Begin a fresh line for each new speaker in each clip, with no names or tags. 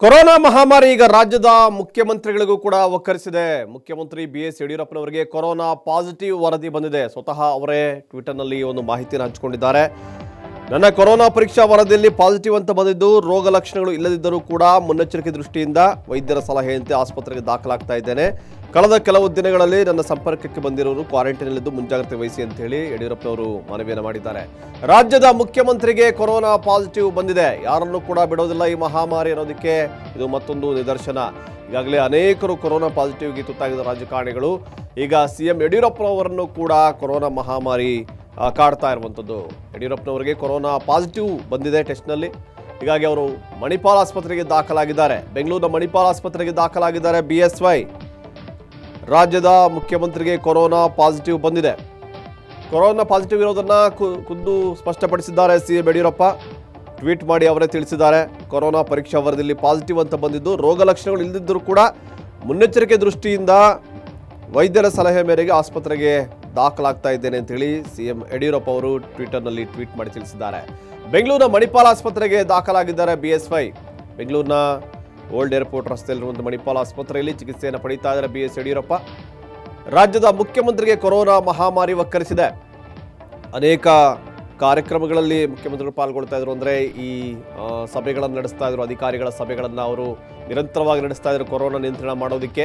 corona ಮಹಾಮಾರಿ ಈಗ ರಾಜ್ಯದ ಮುಖ್ಯಮಂತ್ರಿಗಳಿಗೂ ಕೂಡ ಒಕ್ಕರಿಸಿದೆ ಮುಖ್ಯಮಂತ್ರಿ ಬಿ ಎಸ್ ಯಡಿಯೂರಪ್ಪನವರಿಗೆ ಕೊರೋನಾ ಪಾಸಿಟಿವ್ ವರದಿ ಬಂದಿದೆ ಸ್ವತಃ ಅವರೇ ಟ್ವಿಟರ್ನಲ್ಲಿ ಈ ಒಂದು ಮಾಹಿತಿಯನ್ನು ಹಂಚಿಕೊಂಡಿದ್ದಾರೆ ನನ್ನ ಕೊರೋನಾ ಪರೀಕ್ಷಾ ವರದಿಯಲ್ಲಿ ಪಾಸಿಟಿವ್ ಅಂತ ಬಂದಿದ್ದು ರೋಗ ಲಕ್ಷಣಗಳು ಇಲ್ಲದಿದ್ದರೂ ಕೂಡ ಮುನ್ನೆಚ್ಚರಿಕೆ ದೃಷ್ಟಿಯಿಂದ ವೈದ್ಯರ ಸಲಹೆಯಂತೆ ಆಸ್ಪತ್ರೆಗೆ ದಾಖಲಾಗ್ತಾ ಇದ್ದೇನೆ ಕಳೆದ ಕೆಲವು ದಿನಗಳಲ್ಲಿ ನನ್ನ ಸಂಪರ್ಕಕ್ಕೆ ಬಂದಿರೋರು ಕ್ವಾರಂಟೈನಲ್ಲಿದ್ದು ಮುಂಜಾಗ್ರತೆ ವಹಿಸಿ ಅಂತ ಹೇಳಿ ಯಡಿಯೂರಪ್ಪನವರು ಮನವಿಯನ್ನು ಮಾಡಿದ್ದಾರೆ ರಾಜ್ಯದ ಮುಖ್ಯಮಂತ್ರಿಗೆ ಕೊರೋನಾ ಪಾಸಿಟಿವ್ ಬಂದಿದೆ ಯಾರನ್ನು ಕೂಡ ಬಿಡೋದಿಲ್ಲ ಈ ಮಹಾಮಾರಿ ಅನ್ನೋದಕ್ಕೆ ಇದು ಮತ್ತೊಂದು ನಿದರ್ಶನ ಈಗಾಗಲೇ ಅನೇಕರು ಕೊರೋನಾ ಪಾಸಿಟಿವ್ಗೆ ತುತ್ತಾಗಿದ್ದ ರಾಜಕಾರಣಿಗಳು ಈಗ ಸಿ ಎಂ ಯಡಿಯೂರಪ್ಪನವರನ್ನು ಕೂಡ ಕೊರೋನಾ ಮಹಾಮಾರಿ ಆ, ಕಾಡ್ತಾ ಇರುವಂಥದ್ದು ಯಡಿಯೂರಪ್ಪನವರಿಗೆ ಕೊರೋನಾ ಪಾಸಿಟಿವ್ ಬಂದಿದೆ ಟೆಸ್ಟ್ನಲ್ಲಿ ಹೀಗಾಗಿ ಅವರು ಮಣಿಪಾಲ್ ಆಸ್ಪತ್ರೆಗೆ ದಾಖಲಾಗಿದ್ದಾರೆ ಬೆಂಗಳೂರಿನ ಮಣಿಪಾಲ್ ಆಸ್ಪತ್ರೆಗೆ ದಾಖಲಾಗಿದ್ದಾರೆ ಬಿ ಎಸ್ ವೈ ರಾಜ್ಯದ ಮುಖ್ಯಮಂತ್ರಿಗೆ ಕೊರೋನಾ ಪಾಸಿಟಿವ್ ಬಂದಿದೆ ಕೊರೋನಾ ಪಾಸಿಟಿವ್ ಇರೋದನ್ನ ಖು- ಖುದ್ದು ಸ್ಪಷ್ಟಪಡಿಸಿದ್ದಾರೆ ಸಿ ಎಂ ಯಡಿಯೂರಪ್ಪ ಟ್ವೀಟ್ ಮಾಡಿ ಅವರೇ ತಿಳಿಸಿದ್ದಾರೆ ಕೊರೋನಾ ಪರೀಕ್ಷಾ ವರದಿಯಲ್ಲಿ ಪಾಸಿಟಿವ್ ಅಂತ ಬಂದಿದ್ದು ರೋಗ ಲಕ್ಷಣಗಳು ಇಲ್ಲದಿದ್ದರೂ ಕೂಡ ಮುನ್ನೆಚ್ಚರಿಕೆ ದೃಷ್ಟಿಯಿಂದ ವೈದ್ಯರ ಸಲಹೆ ಮೇರೆಗೆ ಆಸ್ಪತ್ರೆಗೆ ದಾಖಲಾಗ್ತಾ ಇದ್ದೇನೆ ಅಂತ ಹೇಳಿ ಸಿಎಂ ಯಡಿಯೂರಪ್ಪ ಅವರು ಟ್ವಿಟರ್ನಲ್ಲಿ ಟ್ವೀಟ್ ಮಾಡಿ ತಿಳಿಸಿದ್ದಾರೆ ಬೆಂಗಳೂರಿನ ಮಣಿಪಾಲ್ ಆಸ್ಪತ್ರೆಗೆ ದಾಖಲಾಗಿದ್ದಾರೆ ಬಿ ಎಸ್ ವೈ ಬೆಂಗಳೂರಿನ ಓಲ್ಡ್ ಏರ್ಪೋರ್ಟ್ ರಸ್ತೆಯಲ್ಲಿರುವಂಥ ಮಣಿಪಾಲ್ ಆಸ್ಪತ್ರೆಯಲ್ಲಿ ಚಿಕಿತ್ಸೆಯನ್ನು ಪಡೀತಾ ಇದ್ದಾರೆ ಬಿ ಎಸ್ ಯಡಿಯೂರಪ್ಪ ರಾಜ್ಯದ ಮುಖ್ಯಮಂತ್ರಿಗೆ ಕೊರೋನಾ ಮಹಾಮಾರಿ ಒಕ್ಕರಿಸಿದೆ ಅನೇಕ ಕಾರ್ಯಕ್ರಮಗಳಲ್ಲಿ ಮುಖ್ಯಮಂತ್ರಿಗಳು ಪಾಲ್ಗೊಳ್ತಾ ಇದ್ರು ಅಂದರೆ ಈ ಆ, ಸಭೆಗಳನ್ನು ನಡೆಸ್ತಾ ಇದ್ರು ಅಧಿಕಾರಿಗಳ ಸಭೆಗಳನ್ನು ಅವರು ನಿರಂತರವಾಗಿ ನಡೆಸ್ತಾ ಇದ್ರು ಕೊರೋನಾ ನಿಯಂತ್ರಣ ಮಾಡೋದಕ್ಕೆ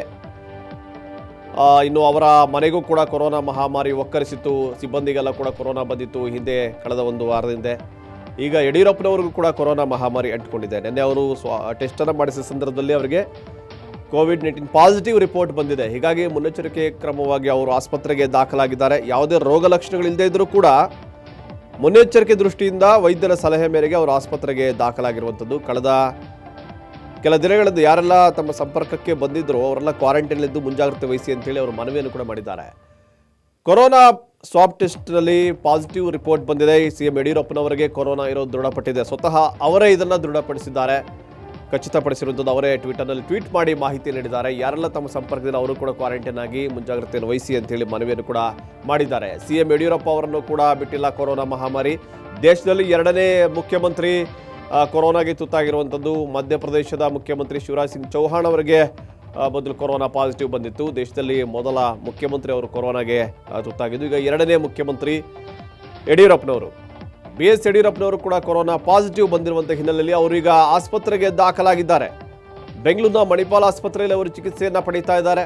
ಆ, ಇನ್ನು ಅವರ ಮನೆಗೂ ಕೂಡ ಕೊರೋನಾ ಮಹಾಮಾರಿ ಒಕ್ಕರಿಸಿತ್ತು ಸಿಬ್ಬಂದಿಗೆಲ್ಲ ಕೂಡ ಕೊರೋನಾ ಬಂದಿತ್ತು ಹಿಂದೆ ಕಳೆದ ಒಂದು ವಾರದ ಹಿಂದೆ ಈಗ ಯಡಿಯೂರಪ್ಪನವ್ರಿಗೂ ಕೂಡ ಕೊರೋನಾ ಮಹಾಮಾರಿ ಅಂಟಿಕೊಂಡಿದೆ ನಿನ್ನೆ ಅವರು ಸ್ವ ಟೆಸ್ಟನ್ನು ಮಾಡಿಸಿದ ಸಂದರ್ಭದಲ್ಲಿ ಅವರಿಗೆ ಕೋವಿಡ್ ನೈನ್ಟೀನ್ ಪಾಸಿಟಿವ್ ರಿಪೋರ್ಟ್ ಬಂದಿದೆ ಹೀಗಾಗಿ ಮುನ್ನೆಚ್ಚರಿಕೆ ಕ್ರಮವಾಗಿ ಅವರು ಆಸ್ಪತ್ರೆಗೆ ದಾಖಲಾಗಿದ್ದಾರೆ ಯಾವುದೇ ರೋಗ ಲಕ್ಷಣಗಳಿಲ್ಲದೆ ಇದ್ದರೂ ಕೂಡ ಮುನ್ನೆಚ್ಚರಿಕೆ ದೃಷ್ಟಿಯಿಂದ ವೈದ್ಯರ ಸಲಹೆ ಮೇರೆಗೆ ಅವರು ಆಸ್ಪತ್ರೆಗೆ ದಾಖಲಾಗಿರುವಂಥದ್ದು ಕಳೆದ ಕೆಲ ದಿನಗಳಿಂದ ಯಾರೆಲ್ಲ ತಮ್ಮ ಸಂಪರ್ಕಕ್ಕೆ ಬಂದಿದ್ರು ಅವರೆಲ್ಲ ಕ್ವಾರಂಟೈನಲ್ಲಿದ್ದು ಮುಂಜಾಗ್ರತೆ ವಹಿಸಿ ಅಂತೇಳಿ ಅವರು ಮನವಿಯನ್ನು ಕೂಡ ಮಾಡಿದ್ದಾರೆ ಕೊರೋನಾ ಸ್ವಾಬ್ ಟೆಸ್ಟ್ನಲ್ಲಿ ಪಾಸಿಟಿವ್ ರಿಪೋರ್ಟ್ ಬಂದಿದೆ ಸಿ ಎಂ ಯಡಿಯೂರಪ್ಪನವರಿಗೆ ಕೊರೋನಾ ಇರೋದು ದೃಢಪಟ್ಟಿದೆ ಸ್ವತಃ ಅವರೇ ಇದನ್ನು ದೃಢಪಡಿಸಿದ್ದಾರೆ ಖಚಿತಪಡಿಸಿರುವಂಥದ್ದು ಅವರೇ ಟ್ವಿಟರ್ನಲ್ಲಿ ಟ್ವೀಟ್ ಮಾಡಿ ಮಾಹಿತಿ ನೀಡಿದ್ದಾರೆ ಯಾರೆಲ್ಲ ತಮ್ಮ ಸಂಪರ್ಕದಲ್ಲಿ ಅವರು ಕೂಡ ಕ್ವಾರಂಟೈನ್ ಆಗಿ ಮುಂಜಾಗ್ರತೆಯನ್ನು ವಹಿಸಿ ಅಂತೇಳಿ ಮನವಿಯನ್ನು ಕೂಡ ಮಾಡಿದ್ದಾರೆ ಸಿ ಎಂ ಯಡಿಯೂರಪ್ಪ ಅವರನ್ನು ಕೂಡ ಬಿಟ್ಟಿಲ್ಲ ಕೊರೋನಾ ಮಹಾಮಾರಿ ದೇಶದಲ್ಲಿ ಎರಡನೇ ಮುಖ್ಯಮಂತ್ರಿ ಆ, ಕೊರೋನಾಗೆ ತುತ್ತಾಗಿರುವಂಥದ್ದು ಮಧ್ಯಪ್ರದೇಶದ ಮುಖ್ಯಮಂತ್ರಿ ಶಿವರಾಜ್ ಸಿಂಗ್ ಚೌಹಾಣ್ ಅವರಿಗೆ ಆ, ಮೊದಲು ಕೊರೋನಾ ಪಾಸಿಟಿವ್ ಬಂದಿತ್ತು ದೇಶದಲ್ಲಿ ಮೊದಲ ಮುಖ್ಯಮಂತ್ರಿ ಅವರು ಕೊರೋನಾಗೆ ಆ, ತುತ್ತಾಗಿದ್ದು ಈಗ ಎರಡನೇ ಮುಖ್ಯಮಂತ್ರಿ ಯಡಿಯೂರಪ್ಪನವರು ಬಿ ಎಸ್ ಯಡಿಯೂರಪ್ಪನವರು ಕೂಡ ಕೊರೋನಾ ಪಾಸಿಟಿವ್ ಬಂದಿರುವಂಥ ಹಿನ್ನೆಲೆಯಲ್ಲಿ ಅವರೀಗ ಆಸ್ಪತ್ರೆಗೆ ದಾಖಲಾಗಿದ್ದಾರೆ ಬೆಂಗಳೂರಿನ ಮಣಿಪಾಲ್ ಆಸ್ಪತ್ರೆಯಲ್ಲಿ ಅವರು ಚಿಕಿತ್ಸೆಯನ್ನು ಪಡೀತಾ ಇದ್ದಾರೆ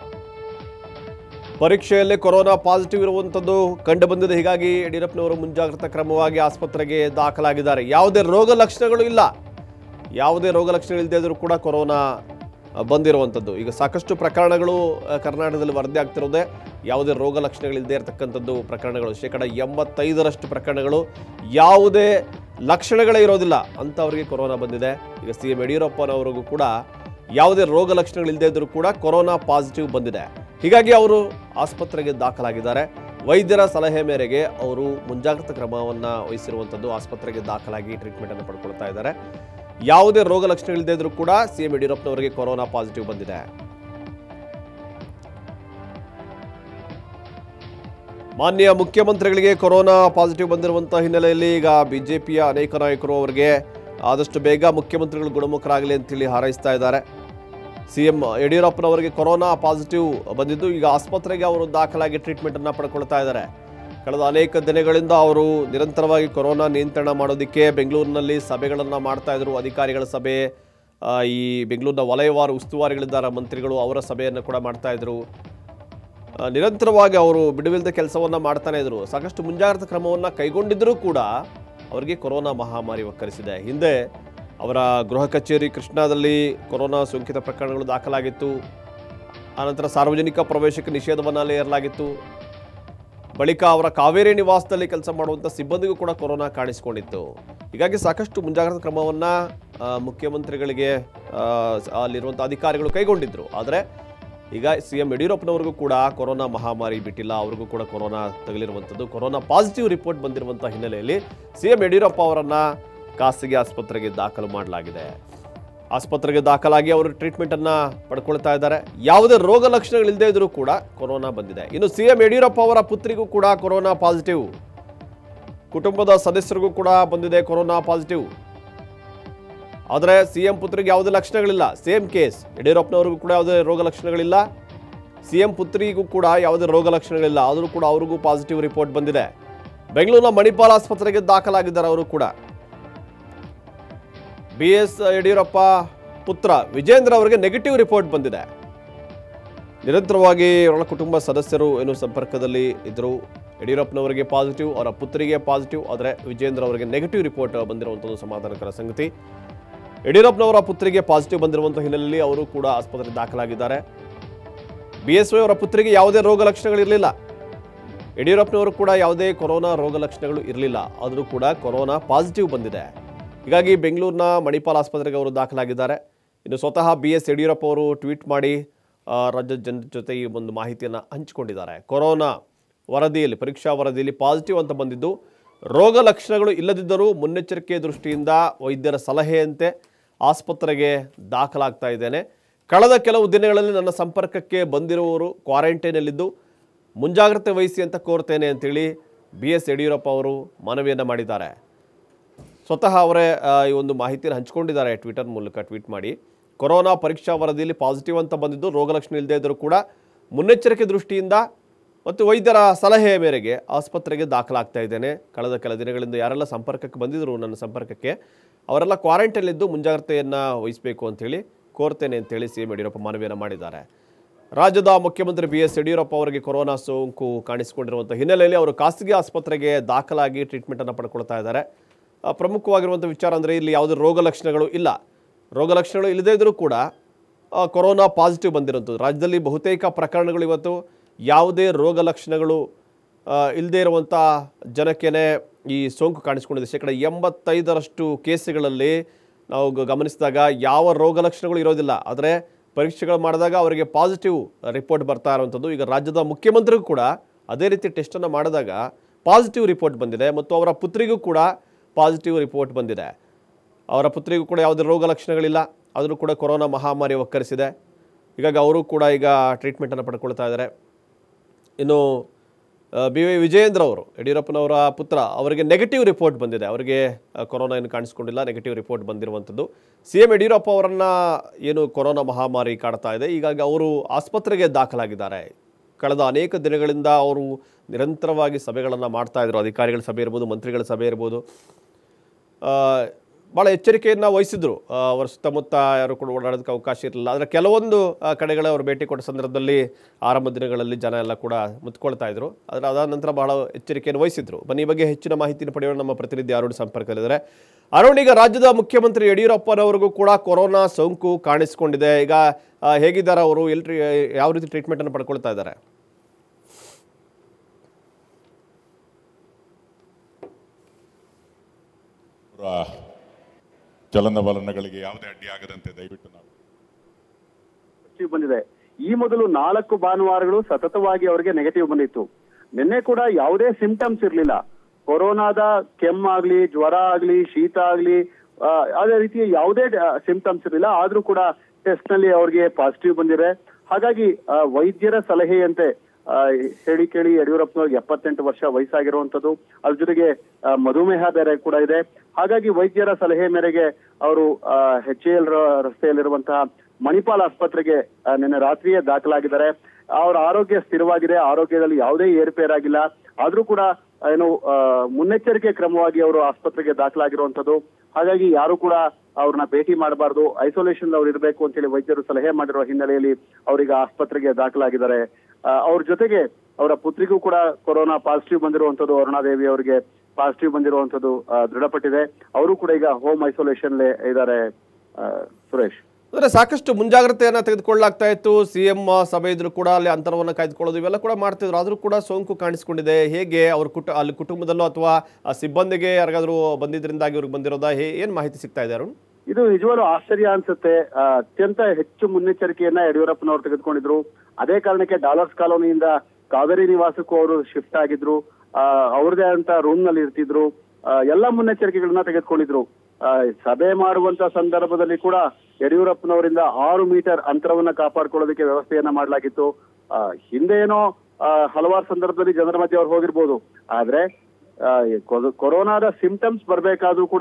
ಪರೀಕ್ಷೆಯಲ್ಲಿ ಕೊರೋನಾ ಪಾಸಿಟಿವ್ ಇರುವಂಥದ್ದು ಕಂಡು ಬಂದಿದೆ ಹೀಗಾಗಿ ಯಡಿಯೂರಪ್ಪನವರು ಮುಂಜಾಗ್ರತಾ ಕ್ರಮವಾಗಿ ಆಸ್ಪತ್ರೆಗೆ ದಾಖಲಾಗಿದ್ದಾರೆ ಯಾವುದೇ ರೋಗ ಲಕ್ಷಣಗಳು ಇಲ್ಲ ಯಾವುದೇ ರೋಗ ಲಕ್ಷಣಗಳು ಇಲ್ಲದೆ ಇದ್ರೂ ಕೂಡ ಕೊರೋನಾ ಆ, ಬಂದಿರುವಂಥದ್ದು ಈಗ ಸಾಕಷ್ಟು ಪ್ರಕರಣಗಳು ಆ, ಕರ್ನಾಟಕದಲ್ಲಿ ವರದಿ ಆಗ್ತಿರೋದೇ ಯಾವುದೇ ರೋಗ ಲಕ್ಷಣಗಳಿಲ್ಲದೆ ಇರತಕ್ಕಂಥದ್ದು ಪ್ರಕರಣಗಳು ಶೇಕಡ ಎಂಬತ್ತೈದರಷ್ಟು ಪ್ರಕರಣಗಳು ಯಾವುದೇ ಲಕ್ಷಣಗಳೇ ಇರೋದಿಲ್ಲ ಅಂಥವ್ರಿಗೆ ಕೊರೋನಾ ಬಂದಿದೆ ಈಗ ಸಿ ಎಂ ಯಡಿಯೂರಪ್ಪನವರಿಗೂ ಕೂಡ ಯಾವುದೇ ರೋಗ ಲಕ್ಷಣಗಳಿಲ್ಲದೆ ಇದ್ದರೂ ಕೂಡ ಕೊರೋನಾ ಪಾಸಿಟಿವ್ ಬಂದಿದೆ ಹೀಗಾಗಿ ಅವರು ಆಸ್ಪತ್ರೆಗೆ ದಾಖಲಾಗಿದ್ದಾರೆ ವೈದ್ಯರ ಸಲಹೆ ಮೇರೆಗೆ ಅವರು ಮುಂಜಾಗ್ರತಾ ಕ್ರಮವನ್ನು ವಹಿಸಿರುವಂಥದ್ದು ಆಸ್ಪತ್ರೆಗೆ ದಾಖಲಾಗಿ ಟ್ರೀಟ್ಮೆಂಟನ್ನು ಪಡ್ಕೊಳ್ತಾ ಇದ್ದಾರೆ ಯಾವುದೇ ರೋಗ ಲಕ್ಷಣಗಳಿಲ್ಲದೆ ಇದ್ರೂ ಕೂಡ ಸಿ ಎಂ ಯಡಿಯೂರಪ್ಪನವರಿಗೆ ಕೊರೋನಾ ಪಾಸಿಟಿವ್ ಬಂದಿದೆ ಮಾನ್ಯ ಮುಖ್ಯಮಂತ್ರಿಗಳಿಗೆ ಕೊರೋನಾ ಪಾಸಿಟಿವ್ ಬಂದಿರುವಂತಹ ಹಿನ್ನೆಲೆಯಲ್ಲಿ ಈಗ ಬಿಜೆಪಿಯ ಅನೇಕ ನಾಯಕರು ಅವರಿಗೆ ಆದಷ್ಟು ಬೇಗ ಮುಖ್ಯಮಂತ್ರಿಗಳು ಗುಣಮುಖರಾಗಲಿ ಅಂತೇಳಿ ಹಾರೈಸ್ತಾ ಇದ್ದಾರೆ ಸಿಎಂ ಯಡಿಯೂರಪ್ಪನವರಿಗೆ ಕೊರೋನಾ ಪಾಸಿಟಿವ್ ಬಂದಿದ್ದು ಈಗ ಆಸ್ಪತ್ರೆಗೆ ಅವರು ದಾಖಲಾಗಿ ಟ್ರೀಟ್ಮೆಂಟನ್ನು ಪಡ್ಕೊಳ್ತಾ ಇದ್ದಾರೆ ಕಳೆದ ಅನೇಕ ದಿನಗಳಿಂದ ಅವರು ನಿರಂತರವಾಗಿ ಕೊರೋನಾ ನಿಯಂತ್ರಣ ಮಾಡೋದಕ್ಕೆ ಬೆಂಗಳೂರಿನಲ್ಲಿ ಸಭೆಗಳನ್ನು ಮಾಡ್ತಾ ಇದ್ರು ಅಧಿಕಾರಿಗಳ ಸಭೆ ಆ, ಈ ಬೆಂಗಳೂರಿನ ವಲಯವಾರು ಉಸ್ತುವಾರಿಗಳಿದ್ದಾರೆ ಮಂತ್ರಿಗಳು ಅವರ ಸಭೆಯನ್ನು ಕೂಡ ಮಾಡ್ತಾ ಇದ್ರು ಆ, ನಿರಂತರವಾಗಿ ಅವರು ಬಿಡುವಿಲ್ಲದ ಕೆಲಸವನ್ನ ಮಾಡ್ತಾನೆ ಇದ್ರು ಸಾಕಷ್ಟು ಮುಂಜಾಗ್ರತಾ ಕ್ರಮವನ್ನ ಕೈಗೊಂಡಿದ್ದರೂ ಕೂಡ ಅವರಿಗೆ ಕೊರೋನಾ ಮಹಾಮಾರಿ ಒಕ್ಕರಿಸಿದೆ ಹಿಂದೆ ಅವರ ಗೃಹ ಕಚೇರಿ ಕೃಷ್ಣಾದಲ್ಲಿ ಕೊರೋನಾ ಸೋಂಕಿತ ಪ್ರಕರಣಗಳು ದಾಖಲಾಗಿತ್ತು ಆನಂತರ ಸಾರ್ವಜನಿಕ ಪ್ರವೇಶಕ್ಕೆ ನಿಷೇಧವನ್ನು ಅಲ್ಲಿ ಏರಲಾಗಿತ್ತು ಬಳಿಕ ಅವರ ಕಾವೇರಿ ನಿವಾಸದಲ್ಲಿ ಕೆಲಸ ಮಾಡುವಂಥ ಸಿಬ್ಬಂದಿಗೂ ಕೂಡ ಕೊರೋನಾ ಕಾಣಿಸಿಕೊಂಡಿತ್ತು ಹೀಗಾಗಿ ಸಾಕಷ್ಟು ಮುಂಜಾಗ್ರತಾ ಕ್ರಮವನ್ನ ಆ, ಮುಖ್ಯಮಂತ್ರಿಗಳಿಗೆ ಆ, ಅಲ್ಲಿರುವಂಥ ಅಧಿಕಾರಿಗಳು ಕೈಗೊಂಡಿದ್ರು ಆದರೆ ಈಗ ಸಿ ಎಂ ಯಡಿಯೂರಪ್ಪನವ್ರಿಗೂ ಕೂಡ ಕೊರೋನಾ ಮಹಾಮಾರಿ ಬಿಟ್ಟಿಲ್ಲ ಅವ್ರಿಗೂ ಕೂಡ ಕೊರೋನಾ ತಗುಲಿರುವಂಥದ್ದು ಕೊರೋನಾ ಪಾಸಿಟಿವ್ ರಿಪೋರ್ಟ್ ಬಂದಿರುವಂಥ ಹಿನ್ನೆಲೆಯಲ್ಲಿ ಸಿ ಎಂ ಯಡಿಯೂರಪ್ಪ ಅವರನ್ನ ಖಾಸಗಿ ಆಸ್ಪತ್ರೆಗೆ ದಾಖಲು ಮಾಡಲಾಗಿದೆ ಆಸ್ಪತ್ರೆಗೆ ದಾಖಲಾಗಿ ಅವರು ಟ್ರೀಟ್ಮೆಂಟ್ ಅನ್ನ ಪಡ್ಕೊಳ್ತಾ ಇದ್ದಾರೆ ಯಾವುದೇ ರೋಗ ಲಕ್ಷಣಗಳಿಲ್ಲದೆ ಇದ್ರೂ ಕೂಡ ಕೊರೋನಾ ಬಂದಿದೆ ಇನ್ನು ಸಿ ಎಂ ಯಡಿಯೂರಪ್ಪ ಅವರ ಪುತ್ರಿಗೂ ಕೂಡ ಕೊರೋನಾ ಪಾಸಿಟಿವ್ ಕುಟುಂಬದ ಸದಸ್ಯರಿಗೂ ಕೂಡ ಬಂದಿದೆ ಕೊರೋನಾ ಪಾಸಿಟಿವ್ ಆದರೆ ಸಿ ಎಂ ಪುತ್ರಿಗೆ ಯಾವುದೇ ಲಕ್ಷಣಗಳಿಲ್ಲ ಸೇಮ್ ಕೇಸ್ ಯಡಿಯೂರಪ್ಪನವ್ರಿಗೂ ಕೂಡ ಯಾವುದೇ ರೋಗ ಲಕ್ಷಣಗಳಿಲ್ಲ ಸಿ ಎಂ ಪುತ್ರಿಗೂ ಕೂಡ ಯಾವುದೇ ರೋಗ ಲಕ್ಷಣಗಳಿಲ್ಲ ಆದರೂ ಕೂಡ ಅವ್ರಿಗೂ ಪಾಸಿಟಿವ್ ರಿಪೋರ್ಟ್ ಬಂದಿದೆ ಬೆಂಗಳೂರಿನ ಮಣಿಪಾಲ್ ಆಸ್ಪತ್ರೆಗೆ ದಾಖಲಾಗಿದ್ದಾರೆ ಅವರು ಕೂಡ ಬಿ ಎಸ್ ಯಡಿಯೂರಪ್ಪ ಪುತ್ರ ವಿಜೇಂದ್ರ ಅವರಿಗೆ ನೆಗೆಟಿವ್ ರಿಪೋರ್ಟ್ ಬಂದಿದೆ ನಿರಂತರವಾಗಿ ಅವರ ಕುಟುಂಬ ಸದಸ್ಯರು ಏನು ಸಂಪರ್ಕದಲ್ಲಿ ಇದ್ದರು ಯಡಿಯೂರಪ್ಪನವರಿಗೆ ಪಾಸಿಟಿವ್ ಅವರ ಪುತ್ರಿಗೆ ಪಾಸಿಟಿವ್ ಆದರೆ ವಿಜೇಂದ್ರ ಅವರಿಗೆ ನೆಗೆಟಿವ್ ರಿಪೋರ್ಟ್ ಬಂದಿರುವಂಥದ್ದು ಸಮಾಧಾನಕರ ಸಂಗತಿ ಯಡಿಯೂರಪ್ಪನವರ ಪುತ್ರಿಗೆ ಪಾಸಿಟಿವ್ ಬಂದಿರುವಂಥ ಹಿನ್ನೆಲೆಯಲ್ಲಿ ಅವರು ಕೂಡ ಆಸ್ಪತ್ರೆಗೆ ದಾಖಲಾಗಿದ್ದಾರೆ ಬಿ ಎಸ್ ವೈ ಅವರ ಪುತ್ರಿಗೆ ಯಾವುದೇ ರೋಗ ಲಕ್ಷಣಗಳಿರಲಿಲ್ಲ ಯಡಿಯೂರಪ್ಪನವರು ಕೂಡ ಯಾವುದೇ ಕೊರೋನಾ ರೋಗ ಲಕ್ಷಣಗಳು ಇರಲಿಲ್ಲ ಆದರೂ ಕೂಡ ಕೊರೋನಾ ಪಾಸಿಟಿವ್ ಬಂದಿದೆ ಹೀಗಾಗಿ ಬೆಂಗಳೂರಿನ ಮಣಿಪಾಲ್ ಆಸ್ಪತ್ರೆಗೆ ಅವರು ದಾಖಲಾಗಿದ್ದಾರೆ ಇನ್ನು ಸ್ವತಃ ಬಿ ಎಸ್ ಯಡಿಯೂರಪ್ಪ ಅವರು ಟ್ವೀಟ್ ಮಾಡಿ ಆ, ರಾಜ್ಯದ ಜನರ ಜೊತೆ ಈ ಒಂದು ಮಾಹಿತಿಯನ್ನು ಹಂಚಿಕೊಂಡಿದ್ದಾರೆ ಕೊರೋನಾ ವರದಿಯಲ್ಲಿ ಪರೀಕ್ಷಾ ವರದಿಯಲ್ಲಿ ಪಾಸಿಟಿವ್ ಅಂತ ಬಂದಿದ್ದು ರೋಗ ಲಕ್ಷಣಗಳು ಇಲ್ಲದಿದ್ದರೂ ಮುನ್ನೆಚ್ಚರಿಕೆ ದೃಷ್ಟಿಯಿಂದ ವೈದ್ಯರ ಸಲಹೆಯಂತೆ ಆಸ್ಪತ್ರೆಗೆ ದಾಖಲಾಗ್ತಾ ಇದ್ದೇನೆ ಕಳೆದ ಕೆಲವು ದಿನಗಳಲ್ಲಿ ನನ್ನ ಸಂಪರ್ಕಕ್ಕೆ ಬಂದಿರುವವರು ಕ್ವಾರಂಟೈನಲ್ಲಿದ್ದು ಮುಂಜಾಗ್ರತೆ ವಹಿಸಿ ಅಂತ ಕೋರ್ತೇನೆ ಅಂತೇಳಿ ಬಿ ಎಸ್ ಯಡಿಯೂರಪ್ಪ ಅವರು ಮನವಿಯನ್ನು ಮಾಡಿದ್ದಾರೆ ಸ್ವತಃ ಅವರೇ ಆ, ಈ ಒಂದು ಮಾಹಿತಿಯನ್ನು ಹಂಚಿಕೊಂಡಿದ್ದಾರೆ ಟ್ವಿಟರ್ ಮೂಲಕ ಟ್ವೀಟ್ ಮಾಡಿ ಕೊರೋನಾ ಪರೀಕ್ಷಾ ವರದಿಯಲ್ಲಿ ಪಾಸಿಟಿವ್ ಅಂತ ಬಂದಿದ್ದು ರೋಗಲಕ್ಷಣ ಇಲ್ಲದೇ ಇದ್ದರೂ ಕೂಡ ಮುನ್ನೆಚ್ಚರಿಕೆ ದೃಷ್ಟಿಯಿಂದ ಮತ್ತು ವೈದ್ಯರ ಸಲಹೆಯ ಮೇರೆಗೆ ಆಸ್ಪತ್ರೆಗೆ ದಾಖಲಾಗ್ತಾ ಇದ್ದೇನೆ ಕಳೆದ ಕೆಲ ದಿನಗಳಿಂದ ಯಾರೆಲ್ಲ ಸಂಪರ್ಕಕ್ಕೆ ಬಂದಿದ್ದರು ನನ್ನ ಸಂಪರ್ಕಕ್ಕೆ ಅವರೆಲ್ಲ ಕ್ವಾರಂಟೈನಲ್ಲಿದ್ದು ಮುಂಜಾಗ್ರತೆಯನ್ನು ವಹಿಸಬೇಕು ಅಂತೇಳಿ ಕೋರ್ತೇನೆ ಅಂತೇಳಿ ಸಿ ಎಂ ಯಡಿಯೂರಪ್ಪ ಮನವಿಯನ್ನು ಮಾಡಿದ್ದಾರೆ ರಾಜ್ಯದ ಮುಖ್ಯಮಂತ್ರಿ ಬಿ ಎಸ್ ಯಡಿಯೂರಪ್ಪ ಅವರಿಗೆ ಕೊರೋನಾ ಸೋಂಕು ಕಾಣಿಸಿಕೊಂಡಿರುವಂಥ ಹಿನ್ನೆಲೆಯಲ್ಲಿ ಅವರು ಖಾಸಗಿ ಆಸ್ಪತ್ರೆಗೆ ದಾಖಲಾಗಿ ಟ್ರೀಟ್ಮೆಂಟನ್ನು ಪಡ್ಕೊಳ್ತಾ ಇದ್ದಾರೆ ಆ, ಪ್ರಮುಖವಾಗಿರುವಂಥ ವಿಚಾರ ಅಂದರೆ ಇಲ್ಲಿ ಯಾವುದೇ ರೋಗ ಲಕ್ಷಣಗಳು ಇಲ್ಲ ರೋಗ ಲಕ್ಷಣಗಳು ಇಲ್ಲದೇ ಇದ್ದರೂ ಕೂಡ ಆ, ಕೊರೋನಾ ಪಾಸಿಟಿವ್ ಬಂದಿರುವಂಥದ್ದು ರಾಜ್ಯದಲ್ಲಿ ಬಹುತೇಕ ಪ್ರಕರಣಗಳು ಇವತ್ತು ಯಾವುದೇ ರೋಗ ಲಕ್ಷಣಗಳು ಇಲ್ಲದೇ ಇರುವಂಥ ಜನಕ್ಕೇನೆ ಈ ಸೋಂಕು ಕಾಣಿಸ್ಕೊಂಡಿದೆ ಶೇಕಡ ಎಂಬತ್ತೈದರಷ್ಟು ಕೇಸುಗಳಲ್ಲಿ ನಾವು ಗ- ಗಮನಿಸಿದಾಗ ಯಾವ ರೋಗ ಲಕ್ಷಣಗಳು ಇರೋದಿಲ್ಲ ಆದರೆ ಪರೀಕ್ಷೆಗಳು ಮಾಡಿದಾಗ ಅವರಿಗೆ ಪಾಸಿಟಿವ್ ರಿಪೋರ್ಟ್ ಬರ್ತಾ ಇರುವಂಥದ್ದು ಈಗ ರಾಜ್ಯದ ಮುಖ್ಯಮಂತ್ರಿಗೂ ಕೂಡ ಅದೇ ರೀತಿ ಟೆಸ್ಟನ್ನು ಮಾಡಿದಾಗ ಪಾಸಿಟಿವ್ ರಿಪೋರ್ಟ್ ಬಂದಿದೆ ಮತ್ತು ಅವರ ಪುತ್ರಿಗೂ ಕೂಡ ಪಾಸಿಟಿವ್ ರಿಪೋರ್ಟ್ ಬಂದಿದೆ ಅವರ ಪುತ್ರಿಗೂ ಕೂಡ ಯಾವುದೇ ರೋಗ ಲಕ್ಷಣಗಳಿಲ್ಲ ಆದರೂ ಕೂಡ ಕೊರೋನಾ ಮಹಾಮಾರಿ ಒಕ್ಕರಿಸಿದೆ ಹೀಗಾಗಿ ಅವರು ಕೂಡ ಈಗ ಟ್ರೀಟ್ಮೆಂಟನ್ನು ಪಡ್ಕೊಳ್ತಾ ಇದ್ದಾರೆ ಇನ್ನು ಬಿ ವೈ ವಿಜಯೇಂದ್ರ ಅವರು ಯಡಿಯೂರಪ್ಪನವರ ಪುತ್ರ ಅವರಿಗೆ ನೆಗೆಟಿವ್ ರಿಪೋರ್ಟ್ ಬಂದಿದೆ ಅವರಿಗೆ ಆ, ಕೊರೋನಾ ಏನು ಕಾಣಿಸ್ಕೊಂಡಿಲ್ಲ ನೆಗೆಟಿವ್ ರಿಪೋರ್ಟ್ ಬಂದಿರುವಂಥದ್ದು ಸಿ ಎಂ ಯಡಿಯೂರಪ್ಪ ಅವರನ್ನ ಏನು ಕೊರೋನಾ ಮಹಾಮಾರಿ ಕಾಡ್ತಾ ಇದೆ ಹೀಗಾಗಿ ಅವರು ಆಸ್ಪತ್ರೆಗೆ ದಾಖಲಾಗಿದ್ದಾರೆ ಕಳೆದ ಅನೇಕ ದಿನಗಳಿಂದ ಅವರು ನಿರಂತರವಾಗಿ ಸಭೆಗಳನ್ನು ಮಾಡ್ತಾ ಇದ್ರು ಅಧಿಕಾರಿಗಳ ಸಭೆ ಇರ್ಬೋದು ಮಂತ್ರಿಗಳ ಸಭೆ ಇರ್ಬೋದು ಆ, ಭಾಳ ಎಚ್ಚರಿಕೆಯನ್ನು ವಹಿಸಿದ್ರು ಆ, ಅವರ ಸುತ್ತಮುತ್ತ ಯಾರು ಕೂಡ ಓಡಾಡೋದಕ್ಕೆ ಅವಕಾಶ ಇರಲಿಲ್ಲ ಆದರೆ ಕೆಲವೊಂದು ಆ, ಕಡೆಗಳ ಅವರು ಭೇಟಿ ಕೊಟ್ಟ ಸಂದರ್ಭದಲ್ಲಿ ಆರಂಭ ದಿನಗಳಲ್ಲಿ ಜನ ಎಲ್ಲ ಕೂಡ ಮುತ್ಕೊಳ್ತಾ ಇದ್ರು ಆದರೆ ಅದಾದ ನಂತರ ಬಹಳ ಎಚ್ಚರಿಕೆಯನ್ನು ವಹಿಸಿದ್ರು ಬನ್ನಿ ಈ ಬಗ್ಗೆ ಹೆಚ್ಚಿನ ಮಾಹಿತಿಯನ್ನು ಪಡೆಯೋಣ ನಮ್ಮ ಪ್ರತಿನಿಧಿ ಅರುಣ್ ಸಂಪರ್ಕದಲ್ಲಿದ್ದಾರೆ ಅರುಣ್ ಈಗ ರಾಜ್ಯದ ಮುಖ್ಯಮಂತ್ರಿ ಯಡಿಯೂರಪ್ಪನವರಿಗೂ ಕೂಡ ಕೊರೋನಾ ಸೋಂಕು ಕಾಣಿಸಿಕೊಂಡಿದೆ ಈಗ ಆ, ಹೇಗಿದ್ದಾರೆ ಅವರು ಎಲ್ಲಿ ಯಾವ ರೀತಿ ಟ್ರೀಟ್ಮೆಂಟನ್ನು ಪಡ್ಕೊಳ್ತಾ ಇದ್ದಾರೆ
ಅವರ ಚಲನವಲನಗಳಿಗೆ ಯಾವುದೇ ಅಡ್ಡಿಯಾಗದಂತೆ ದಯವಿಟ್ಟು ನಾವು
ಪಾಸಿಟಿವ್ ಬಂದಿದೆ ಈ ಮೊದಲು ನಾಲ್ಕು ಭಾನುವಾರಗಳು ಸತತವಾಗಿ ಅವರಿಗೆ ನೆಗೆಟಿವ್ ಬಂದಿತ್ತು ನಿನ್ನೆ ಕೂಡ ಯಾವುದೇ ಸಿಂಪ್ಟಮ್ಸ್ ಇರಲಿಲ್ಲ ಕೊರೋನಾದ ಕೆಮ್ಮಾಗ್ಲಿ ಜ್ವರ ಆಗ್ಲಿ ಶೀತ ಆಗ್ಲಿ ಆ, ಅದೇ ರೀತಿ ಯಾವುದೇ ಸಿಂಪ್ಟಮ್ಸ್ ಇರಲಿಲ್ಲ ಆದ್ರೂ ಕೂಡ ಟೆಸ್ಟ್ ನಲ್ಲಿ ಅವ್ರಿಗೆ ಪಾಸಿಟಿವ್ ಬಂದಿದೆ ಹಾಗಾಗಿ ಆ, ವೈದ್ಯರ ಸಲಹೆಯಂತೆ ಆ, ಹೇಳಿ ಕೇಳಿ ಯಡಿಯೂರಪ್ಪನವ್ರಿಗೆ ಎಪ್ಪತ್ತೆಂಟು ವರ್ಷ ವಯಸ್ಸಾಗಿರುವಂತದ್ದು ಅದ್ರ ಜೊತೆಗೆ ಆ, ಮಧುಮೇಹ ಬೇರೆ ಕೂಡ ಇದೆ ಹಾಗಾಗಿ ವೈದ್ಯರ ಸಲಹೆ ಮೇರೆಗೆ ಅವರು ಎಚ್ ಎಲ್ ರಸ್ತೆಯಲ್ಲಿರುವಂತಹ ಮಣಿಪಾಲ್ ಆಸ್ಪತ್ರೆಗೆ ಆ, ನಿನ್ನೆ ರಾತ್ರಿಯೇ ದಾಖಲಾಗಿದ್ದಾರೆ ಅವರ ಆರೋಗ್ಯ ಸ್ಥಿರವಾಗಿದೆ ಆರೋಗ್ಯದಲ್ಲಿ ಯಾವುದೇ ಏರುಪೇರಾಗಿಲ್ಲ ಆದ್ರೂ ಕೂಡ ಏನು ಆ, ಮುನ್ನೆಚ್ಚರಿಕೆ ಕ್ರಮವಾಗಿ ಅವರು ಆಸ್ಪತ್ರೆಗೆ ದಾಖಲಾಗಿರುವಂತದ್ದು ಹಾಗಾಗಿ ಯಾರು ಕೂಡ ಅವ್ರನ್ನ ಭೇಟಿ ಮಾಡಬಾರ್ದು ಐಸೋಲೇಷನ್ ಅವ್ರು ಇರಬೇಕು ಅಂತೇಳಿ ವೈದ್ಯರು ಸಲಹೆ ಮಾಡಿರುವ ಹಿನ್ನೆಲೆಯಲ್ಲಿ ಅವರಿಗೆ ಆಸ್ಪತ್ರೆಗೆ ದಾಖಲಾಗಿದ್ದಾರೆ ಆ, ಅವ್ರ ಜೊತೆಗೆ ಅವರ ಪುತ್ರಿಗೂ ಕೂಡ ಕೊರೋನಾ ಪಾಸಿಟಿವ್ ಬಂದಿರುವಂತದ್ದು ಅರುಣಾದೇವಿ ಅವರಿಗೆ ಪಾಸಿಟಿವ್ ಬಂದಿರುವಂತದ್ದು ಆ, ದೃಢಪಟ್ಟಿದೆ ಅವರು ಕೂಡ ಈಗ ಹೋಮ್ ಐಸೋಲೇಷನ್ ಇದ್ದಾರೆ ಆ, ಸುರೇಶ್
ಅಂದರೆ ಸಾಕಷ್ಟು ಮುಂಜಾಗ್ರತೆಯನ್ನು ತೆಗೆದುಕೊಳ್ಳಲಾಗ್ತಾ ಇತ್ತು ಸಿ ಎಂ ಸಭೆ ಇದ್ರು ಕೂಡ ಅಲ್ಲಿ ಅಂತರವನ್ನು ಕಾಯ್ದುಕೊಳ್ಳೋದು ಇವೆಲ್ಲ ಕೂಡ ಮಾಡ್ತಿದ್ರು ಆದರೂ ಕೂಡ ಸೋಂಕು ಕಾಣಿಸ್ಕೊಂಡಿದೆ ಹೇಗೆ ಅವ್ರ ಕುಟ ಅಲ್ಲಿ ಕುಟುಂಬದಲ್ಲೋ ಅಥವಾ ಆ ಸಿಬ್ಬಂದಿಗೆ ಯಾರಿಗಾದ್ರೂ ಬಂದಿದ್ರಿಂದಾಗಿ ಇವ್ರಿಗೆ ಬಂದಿರೋದಾ ಹೇ ಏನು ಮಾಹಿತಿ ಸಿಗ್ತಾ ಇದೆ ಅರುಣ್
ಇದು ನಿಜವಾಗ್ಲೂ ಆಶ್ಚರ್ಯ ಅನ್ಸುತ್ತೆ ಆ, ಅತ್ಯಂತ ಹೆಚ್ಚು ಮುನ್ನೆಚ್ಚರಿಕೆಯನ್ನ ಯಡಿಯೂರಪ್ಪನವರು ತೆಗೆದುಕೊಂಡಿದ್ರು ಅದೇ ಕಾರಣಕ್ಕೆ ಡಾಲರ್ಸ್ ಕಾಲೋನಿಯಿಂದ ಕಾವೇರಿ ನಿವಾಸಕ್ಕೂ ಅವರು ಶಿಫ್ಟ್ ಆಗಿದ್ರು ಆ, ಅವ್ರದೇ ಅಂತ ರೂಮ್ ನಲ್ಲಿ ಇರ್ತಿದ್ರು ಆ, ಎಲ್ಲ ಮುನ್ನೆಚ್ಚರಿಕೆಗಳನ್ನ ತೆಗೆದುಕೊಂಡಿದ್ರು ಆ, ಸಭೆ ಮಾಡುವಂತ ಸಂದರ್ಭದಲ್ಲಿ ಕೂಡ ಯಡಿಯೂರಪ್ಪನವರಿಂದ ಆರು ಮೀಟರ್ ಅಂತರವನ್ನ ಕಾಪಾಡ್ಕೊಳ್ಳೋದಕ್ಕೆ ವ್ಯವಸ್ಥೆಯನ್ನ ಮಾಡಲಾಗಿತ್ತು ಆ, ಹಿಂದೆ ಏನೋ ಆ, ಹಲವಾರು ಸಂದರ್ಭದಲ್ಲಿ ಜನರ ಮಧ್ಯೆ ಅವ್ರು ಹೋಗಿರ್ಬೋದು ಆದ್ರೆ ಆ, ಈ ಕೊರ- ಕೊರೋನಾದ ಸಿಂಪ್ಟಮ್ಸ್ ಬರ್ಬೇಕಾದ್ರೂ ಕೂಡ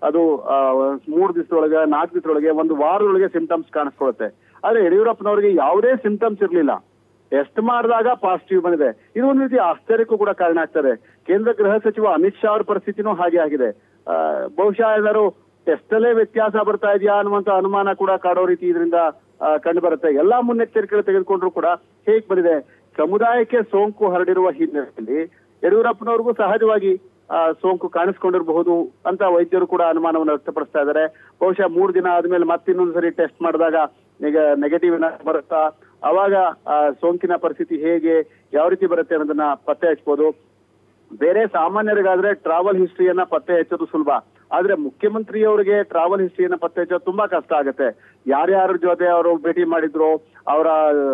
ಅದು ಆ, ಮೂರು ದಿವಸದೊಳಗೆ ನಾಲ್ಕು ದಿವಸದೊಳಗೆ ಒಂದು ವಾರದೊಳಗೆ ಸಿಂಟಮ್ಸ್ ಕಾಣಿಸ್ಕೊಳ್ಳುತ್ತೆ ಆದ್ರೆ ಯಡಿಯೂರಪ್ಪನವರಿಗೆ ಯಾವುದೇ ಸಿಂಟಮ್ಸ್ ಇರಲಿಲ್ಲ ಟೆಸ್ಟ್ ಮಾಡಿದಾಗ ಪಾಸಿಟಿವ್ ಬಂದಿದೆ ಇದು ಒಂದು ರೀತಿ ಆಶ್ಚರ್ಯಕ್ಕೂ ಕೂಡ ಕಾರಣ ಆಗ್ತದೆ ಕೇಂದ್ರ ಗೃಹ ಸಚಿವ ಅಮಿತ್ ಶಾ ಅವ್ರ ಪರಿಸ್ಥಿತಿನೂ ಹಾಗೆ ಆಗಿದೆ ಆ, ಬಹುಶಃ ಎಲ್ಲರೂ ಟೆಸ್ಟ್ ಅಲ್ಲೇ ವ್ಯತ್ಯಾಸ ಬರ್ತಾ ಇದೆಯಾ ಅನ್ನುವಂತ ಅನುಮಾನ ಕೂಡ ಕಾಡೋ ರೀತಿ ಇದರಿಂದ ಕಂಡು ಬರುತ್ತೆ ಎಲ್ಲಾ ಮುನ್ನೆಚ್ಚರಿಕೆಗಳು ತೆಗೆದುಕೊಂಡ್ರು ಕೂಡ ಹೇಗ್ ಬಂದಿದೆ ಸಮುದಾಯಕ್ಕೆ ಸೋಂಕು ಹರಡಿರುವ ಹಿನ್ನೆಲೆಯಲ್ಲಿ ಯಡಿಯೂರಪ್ಪನವ್ರಿಗೂ ಸಹಜವಾಗಿ ಆ, ಸೋಂಕು ಕಾಣಿಸ್ಕೊಂಡಿರಬಹುದು ಅಂತ ವೈದ್ಯರು ಕೂಡ ಅನುಮಾನವನ್ನು ವ್ಯಕ್ತಪಡಿಸ್ತಾ ಇದ್ದಾರೆ ಬಹುಶಃ ಮೂರು ದಿನ ಆದ್ಮೇಲೆ ಮತ್ತಿನ್ನೊಂದು ಸರಿ ಟೆಸ್ಟ್ ಮಾಡಿದಾಗ ಈಗ ನೆಗೆಟಿವ್ ಬರುತ್ತಾ ಅವಾಗ ಆ, ಸೋಂಕಿನ ಪರಿಸ್ಥಿತಿ ಹೇಗೆ ಯಾವ ರೀತಿ ಬರುತ್ತೆ ಅನ್ನೋದನ್ನ ಪತ್ತೆ ಹಚ್ಬೋದು ಬೇರೆ ಸಾಮಾನ್ಯರಿಗಾದ್ರೆ ಟ್ರಾವೆಲ್ ಹಿಸ್ಟ್ರಿಯನ್ನ ಪತ್ತೆ ಹಚ್ಚೋದು ಸುಲಭ ಆದ್ರೆ ಮುಖ್ಯಮಂತ್ರಿಯವರಿಗೆ ಟ್ರಾವೆಲ್ ಹಿಸ್ಟ್ರಿಯನ್ನ ಪತ್ತೆ ಹಚ್ಚೋದು ತುಂಬಾ ಕಷ್ಟ ಆಗುತ್ತೆ ಯಾರ್ಯಾರ ಜೊತೆ ಅವರು ಭೇಟಿ ಮಾಡಿದ್ರು ಅವರ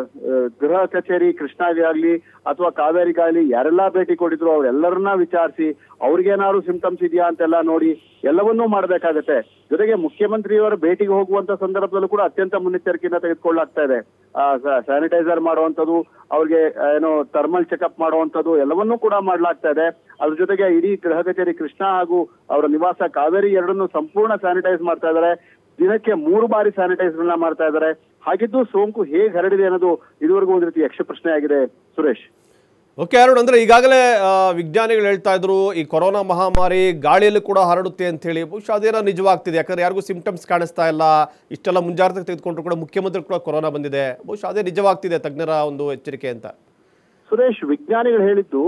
ಗೃಹ ಕಚೇರಿ ಕೃಷ್ಣಾಗೆ ಆಗ್ಲಿ ಅಥವಾ ಕಾವೇರಿಗಾಗ್ಲಿ ಯಾರೆಲ್ಲ ಭೇಟಿ ಕೊಟ್ಟಿದ್ರು ಅವರೆಲ್ಲರನ್ನ ವಿಚಾರಿಸಿ ಅವ್ರಿಗೇನಾದ್ರು ಸಿಂಟಮ್ಸ್ ಇದೆಯಾ ಅಂತೆಲ್ಲ ನೋಡಿ ಎಲ್ಲವನ್ನೂ ಮಾಡ್ಬೇಕಾಗತ್ತೆ ಜೊತೆಗೆ ಮುಖ್ಯಮಂತ್ರಿಯವರ ಭೇಟಿಗೆ ಹೋಗುವಂತ ಸಂದರ್ಭದಲ್ಲೂ ಕೂಡ ಅತ್ಯಂತ ಮುನ್ನೆಚ್ಚರಿಕೆಯಿಂದ ತೆಗೆದುಕೊಳ್ಳಾಗ್ತಾ ಇದೆ ಸ್ಯಾನಿಟೈಸರ್ ಮಾಡುವಂತದ್ದು ಅವ್ರಿಗೆ ಆ, ಏನು ಥರ್ಮಲ್ ಚೆಕಪ್ ಮಾಡುವಂತದ್ದು ಎಲ್ಲವನ್ನೂ ಕೂಡ ಮಾಡ್ಲಾಗ್ತಾ ಇದೆ ಅದ್ರ ಜೊತೆಗೆ ಇಡೀ ಗೃಹ ಕಚೇರಿ ಕೃಷ್ಣ ಹಾಗೂ ಅವರ ನಿವಾಸ ಕಾವೇರಿ ಎರಡನ್ನು ಸಂಪೂರ್ಣ ಸ್ಯಾನಿಟೈಸ್ ಮಾಡ್ತಾ ಇದ್ದಾರೆ ದಿನಕ್ಕೆ ಮೂರು ಬಾರಿ ಸ್ಯಾನಿಟೈಸ್ ಮಾಡ್ತಾ ಇದ್ದಾರೆ ಹಾಗಿದ್ದು ಸೋಂಕು ಹೇಗೆ ಹರಡಿದೆ ಅನ್ನೋದು ಇದುವರೆಗೂ ಒಂದು ರೀತಿ ಯಕ್ಷ ಪ್ರಶ್ನೆ ಆಗಿದೆ ಸುರೇಶ್
ಓಕೆ ಅರುಣ್ ಅಂದ್ರೆ ಈಗಾಗಲೇ ಆ, ವಿಜ್ಞಾನಿಗಳು ಹೇಳ್ತಾ ಇದ್ರು ಈ ಕೊರೋನಾ ಮಹಾಮಾರಿ ಗಾಳಿಯಲ್ಲಿ ಕೂಡ ಹರಡುತ್ತೆ ಅಂತ ಹೇಳಿ ಬಹುಶಃ ಅದೇನೋ ನಿಜವಾಗ್ತಿದೆ ಯಾಕಂದ್ರೆ ಯಾರಿಗೂ ಸಿಂಪ್ಟಮ್ಸ್ ಕಾಣಿಸ್ತಾ ಇಲ್ಲ ಇಷ್ಟೆಲ್ಲ ಮುಂಜಾಗ್ರತೆ ತೆಗೆದುಕೊಂಡ್ರು ಕೂಡ ಮುಖ್ಯಮಂತ್ರಿ ಕೂಡ ಕೊರೋನಾ ಬಂದಿದೆ ಬಹುಶಃ ಅದೇ ನಿಜವಾಗ್ತಿದೆ ತಜ್ಞರ ಒಂದು ಎಚ್ಚರಿಕೆ ಅಂತ
ಸುರೇಶ್ ವಿಜ್ಞಾನಿಗಳು ಹೇಳಿದ್ದು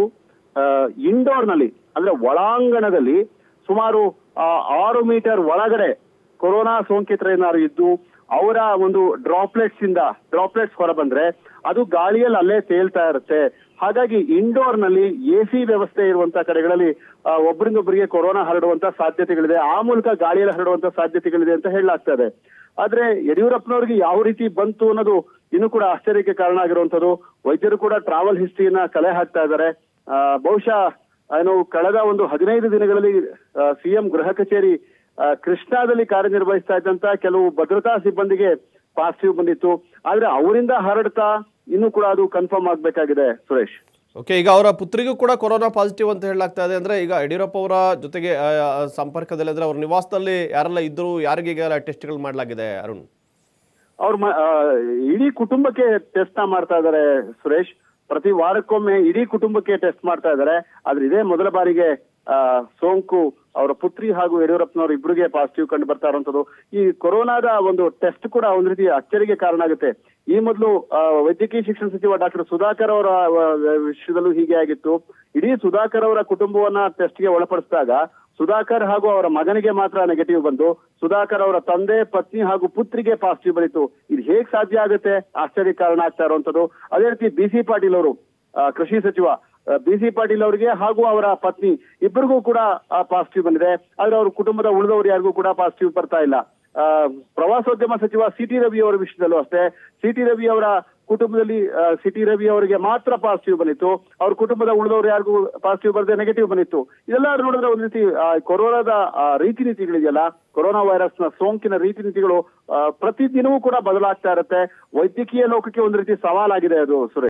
ಇಂಡೋರ್ ನಲ್ಲಿ ಅಂದ್ರೆ ಒಳಾಂಗಣದಲ್ಲಿ ಸುಮಾರು ಆ, ಆರು ಮೀಟರ್ ಒಳಗಡೆ ಕೊರೋನಾ ಸೋಂಕಿತರೇನಾದ್ರು ಇದ್ದು ಅವರ ಒಂದು ಡ್ರಾಪ್ಲೆಟ್ಸ್ ಇಂದ ಡ್ರಾಪ್ಲೆಟ್ಸ್ ಹೊರ ಬಂದ್ರೆ ಅದು ಗಾಳಿಯಲ್ಲಿ ಅಲ್ಲೇ ತೇಲ್ತಾ ಇರುತ್ತೆ ಹಾಗಾಗಿ ಇಂಡೋರ್ ನಲ್ಲಿ ಎ ಸಿ ವ್ಯವಸ್ಥೆ ಇರುವಂತ ಕಡೆಗಳಲ್ಲಿ ಆ, ಒಬ್ರಿಂದೊಬ್ಬರಿಗೆ ಕೊರೋನಾ ಹರಡುವಂತ ಸಾಧ್ಯತೆಗಳಿದೆ ಆ ಮೂಲಕ ಗಾಳಿಯಲ್ಲಿ ಹರಡುವಂತ ಸಾಧ್ಯತೆಗಳಿದೆ ಅಂತ ಹೇಳಲಾಗ್ತಾ ಇದೆ ಆದ್ರೆ ಯಡಿಯೂರಪ್ಪನವರಿಗೆ ಯಾವ ರೀತಿ ಬಂತು ಅನ್ನೋದು ಇನ್ನೂ ಕೂಡ ಆಶ್ಚರ್ಯಕ್ಕೆ ಕಾರಣ ಆಗಿರುವಂತದ್ದು ವೈದ್ಯರು ಕೂಡ ಟ್ರಾವೆಲ್ ಹಿಸ್ಟ್ರಿಯನ್ನ ಕಲೆ ಹಾಕ್ತಾ ಇದ್ದಾರೆ ಆ, ಬಹುಶಃ ಏನು ಕಳೆದ ಒಂದು ಹದಿನೈದು ದಿನಗಳಲ್ಲಿ ಸಿಎಂ ಗೃಹ ಕಚೇರಿ ಆ, ಕೃಷ್ಣಾದಲ್ಲಿ ಕಾರ್ಯನಿರ್ವಹಿಸ್ತಾ ಇದ್ದಂತ ಕೆಲವು ಭದ್ರತಾ ಸಿಬ್ಬಂದಿಗೆ ಪಾಸಿಟಿವ್ ಬಂದಿತ್ತು ಆದ್ರೆ ಅವರಿಂದ ಹರಡ್ತಾ ಇನ್ನೂ ಕೂಡ ಅದು ಕನ್ಫರ್ಮ್ ಆಗ್ಬೇಕಾಗಿದೆ ಸುರೇಶ್
ಓಕೆ ಈಗ ಅವರ ಪುತ್ರಿಗೂ ಕೂಡ ಕೊರೋನಾ ಪಾಸಿಟಿವ್ ಅಂತ ಹೇಳಲಾಗ್ತಾ ಇದೆ ಅಂದ್ರೆ ಈಗ ಯಡಿಯೂರಪ್ಪ ಅವರ ಜೊತೆಗೆ ಆ, ಆ, ಸಂಪರ್ಕದಲ್ಲಿ ಅಂದ್ರೆ ಅವ್ರ ನಿವಾಸದಲ್ಲಿ ಯಾರೆಲ್ಲ ಇದ್ರು ಯಾರಿಗೆ ಈಗ ಟೆಸ್ಟ್ಗಳು ಮಾಡಲಾಗಿದೆ ಅರುಣ್
ಅವ್ರ ಮ- ಆ, ಇಡೀ ಕುಟುಂಬಕ್ಕೆ ಟೆಸ್ಟ್ ಮಾಡ್ತಾ ಇದ್ದಾರೆ ಸುರೇಶ್ ಪ್ರತಿ ವಾರಕ್ಕೊಮ್ಮೆ ಇಡೀ ಕುಟುಂಬಕ್ಕೆ ಟೆಸ್ಟ್ ಮಾಡ್ತಾ ಇದ್ದಾರೆ ಆದ್ರೆ ಇದೇ ಮೊದಲ ಬಾರಿಗೆ ಆ, ಸೋಂಕು ಅವರ ಪುತ್ರಿ ಹಾಗೂ ಯಡಿಯೂರಪ್ಪನವರು ಇಬ್ಬರಿಗೆ ಪಾಸಿಟಿವ್ ಕಂಡು ಬರ್ತಾ ಇರುವಂತದ್ದು ಈ ಕೊರೋನಾದ ಒಂದು ಟೆಸ್ಟ್ ಕೂಡ ಒಂದ್ ರೀತಿ ಅಚ್ಚರಿಗೆ ಕಾರಣ ಆಗುತ್ತೆ ಈ ಮೊದಲು ವೈದ್ಯಕೀಯ ಶಿಕ್ಷಣ ಸಚಿವ ಡಾಕ್ಟರ್ ಸುಧಾಕರ್ ಅವರ ಆ, ವಿಷಯದಲ್ಲೂ ಹೀಗೆ ಆಗಿತ್ತು ಇಡೀ ಸುಧಾಕರ್ ಅವರ ಕುಟುಂಬವನ್ನ ಟೆಸ್ಟ್ಗೆ ಒಳಪಡಿಸಿದಾಗ ಸುಧಾಕರ್ ಹಾಗೂ ಅವರ ಮಗನಿಗೆ ಮಾತ್ರ ನೆಗೆಟಿವ್ ಬಂದು ಸುಧಾಕರ್ ಅವರ ತಂದೆ ಪತ್ನಿ ಹಾಗೂ ಪುತ್ರಿಗೆ ಪಾಸಿಟಿವ್ ಬಂದಿತ್ತು ಇದು ಹೇಗ್ ಸಾಧ್ಯ ಆಗುತ್ತೆ ಆಶ್ಚರ್ಯ ಕಾರಣ ಆಗ್ತಾ ಇರುವಂತದ್ದು ಅದೇ ರೀತಿ ಬಿ ಸಿ ಪಾಟೀಲ್ ಅವರು ಆ, ಕೃಷಿ ಸಚಿವ ಬಿ ಸಿ ಪಾಟೀಲ್ ಅವರಿಗೆ ಹಾಗೂ ಅವರ ಪತ್ನಿ ಇಬ್ಬರಿಗೂ ಕೂಡ ಪಾಸಿಟಿವ್ ಬಂದಿದೆ ಆದ್ರೆ ಅವ್ರ ಕುಟುಂಬದ ಉಳಿದವರು ಯಾರಿಗೂ ಕೂಡ ಪಾಸಿಟಿವ್ ಬರ್ತಾ ಇಲ್ಲ ಆ, ಪ್ರವಾಸೋದ್ಯಮ ಸಚಿವ ಸಿ ಟಿ ರವಿ ಅವರ ವಿಷಯದಲ್ಲೂ ಅಷ್ಟೇ ಸಿ ಟಿ ರವಿ ಅವರ ಕುಟುಂಬದಲ್ಲಿ ಸಿ ಟಿ ರವಿ ಅವರಿಗೆ ಮಾತ್ರ ಪಾಸಿಟಿವ್ ಬಂದಿತ್ತು ಅವ್ರ ಕುಟುಂಬದ ಉಳಿದವರು ಯಾರಿಗೂ ಪಾಸಿಟಿವ್ ಬರದೆ ನೆಗೆಟಿವ್ ಬಂದಿತ್ತು ಇದೆಲ್ಲ ನೋಡಿದ್ರೆ ಒಂದು ರೀತಿ ಆ, ಕೊರೋನಾದ ಆ, ರೀತಿ ನೀತಿಗಳಿದೆಯಲ್ಲ ಕೊರೋನಾ ವೈರಸ್ ನ ಸೋಂಕಿನ ರೀತಿ ನೀತಿಗಳು ಆ, ಪ್ರತಿದಿನವೂ ಕೂಡ ಬದಲಾಗ್ತಾ ಇರುತ್ತೆ ವೈದ್ಯಕೀಯ ಲೋಕಕ್ಕೆ ಒಂದು ರೀತಿ ಸವಾಲಾಗಿದೆ ಅದು ಸುರೇಶ್